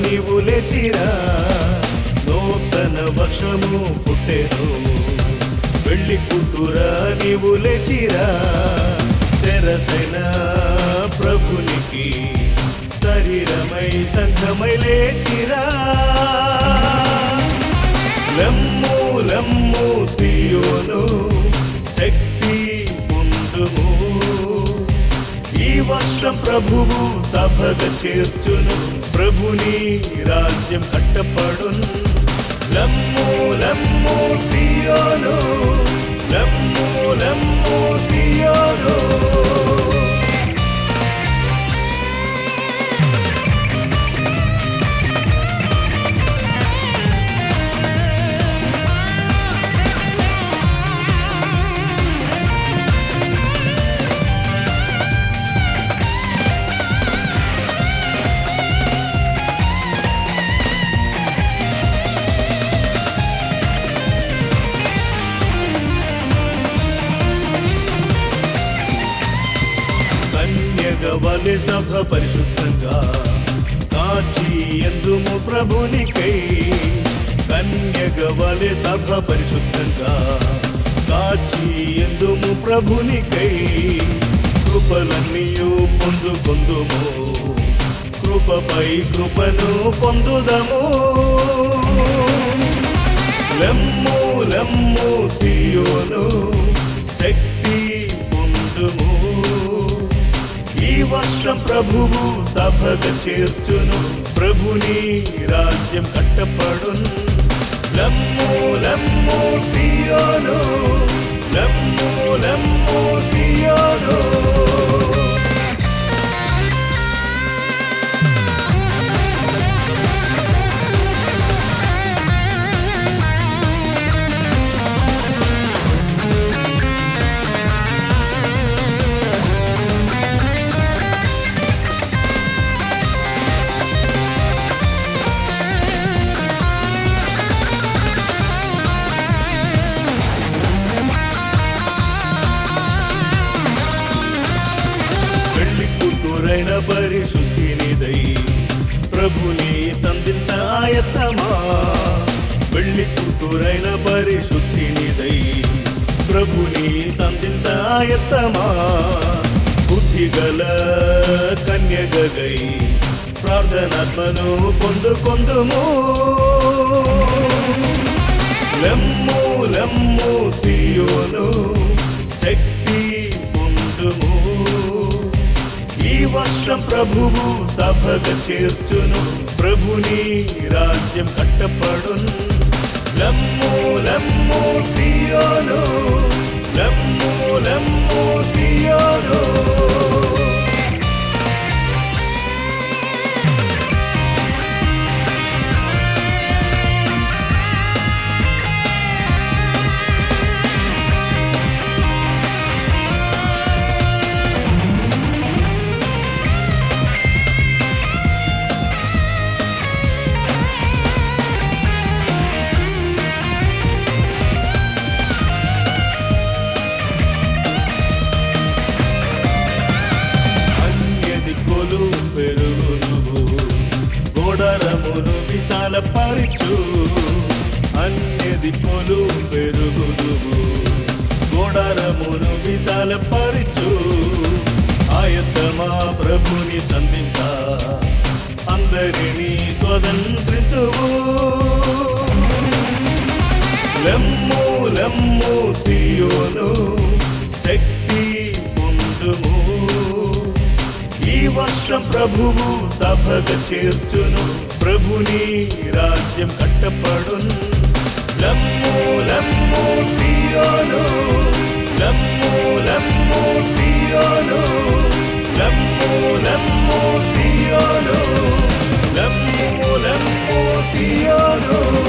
నీవు లేచిరా నూతన వర్షము పుట్టెను వెళ్ళి కూతురా నీవు లేచిరా తెరసెన ప్రభునికి శరీరమై సంఘమై లేచిరా లెమ్ము లెమ్ము సియోను శక్తి పొందుము ఈ వర్షం ప్రభువు సభగ చేర్చును ప్రభుని రాజ్యం కట్టపడును లమ్ము లమ్ము సియోను లమ్ము లమ్ము సియోను కన్యగవలి సభ పరిశుద్ధంగా కాచి ఎందుము ప్రభునికై కన్యగవలి సభ పరిశుద్ధంగా కాచి ఎందుము ప్రభునికై కృపలన్నీయు పొందుకొందుము కృపపై కృపను పొందుదము లెమ్ము లెమ్ము సియోను శక్తి పొందుము ఈ వర్షం ప్రభువు సభగ చేర్చును ప్రభుని రాజ్యం కట్టపడును లమ్ము లమ్ము సియోను లమ్ము లమ్ము సియోను పెళ్లి కూతురైన పరిశుద్ధినిదై ప్రభుని సంధించాయత్తమా పెళ్లి కూతురైన పరిశుద్ధినిదై ప్రభుని సంధించాయత్తమా బుద్ధిగల కన్యగై ప్రార్థనాత్మను పొందుకొందుము లెమ్ము లెమ్ము సియోను శక్తి పొందుము ఈ వర్షం ప్రభువు సభగ చేర్చును ప్రభుని రాజ్యం కట్టపడును లమ్ము లమ్ము సియోను లమ్ము లమ్ము సియోను అన్య దిక్కులు పెరుగును గోడరమును విశాలపరచు అన్య దిక్కులు పెరుగును గోడరమును విశాలపరచు ఆయత్తమా ప్రభుని సంధించ అందరినీ స్వతంత్రితువు లెమ్ము లెమ్ము సియోను శక్తి పొందుము ఈ వర్షం ప్రభువు సభగ చేర్చును ప్రభుని రాజ్యం కట్టపడును లమ్ము లమ్ము సియోను లమ్ము లమ్ము సియోను లమ్ము లమ్ము సియోను లమ్ము లమ్ము సియోను